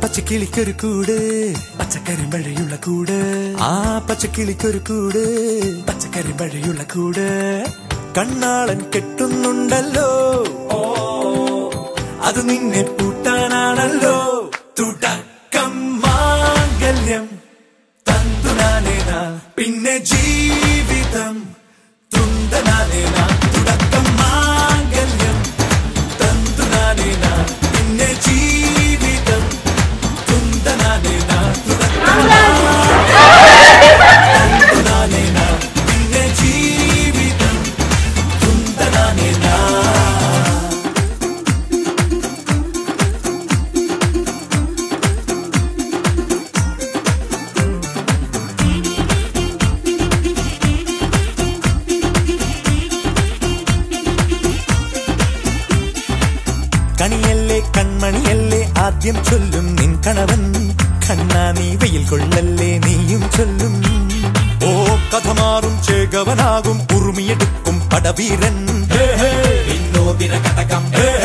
പച്ചക്കിളിക്കൊരു കൂട് പച്ചക്കറി മഴയുള്ള കൂട് ആ പച്ചക്കിളിക്കൊരു കൂട് പച്ചക്കറി മഴയുള്ള കൂട് കണ്ണാളൻ കെട്ടുന്നുണ്ടല്ലോ ഓ അത് നിന്നെ പൂട്ടാനാണല്ലോ തുടക്കം മാംഗല്യം തന്തുനാനേന പിന്നെ ജീവിതം തുണ്ടനാനേന തുടക്കം മാംഗല്യം തന്തുനാനേന പിന്നെ ജീവിതം തുണ്ടനാനേന തുടക്കം തന്തുനാനേന പിന്നെ ജീവിതം തുണ്ടനാനേന കണിയല്ലേ കൺമണിയല്ലേ ആദ്യം ചൊല്ലും നിൻ കണവൻ കണ്ണാ നീ വെയിൽ കൊള്ളല്ലേ നീയും ചൊല്ലും ഓ കഥ മാറും ചേകവനാകും ഉറുമിയെടുക്കും പടവീരൻ വിനോദിന കടകം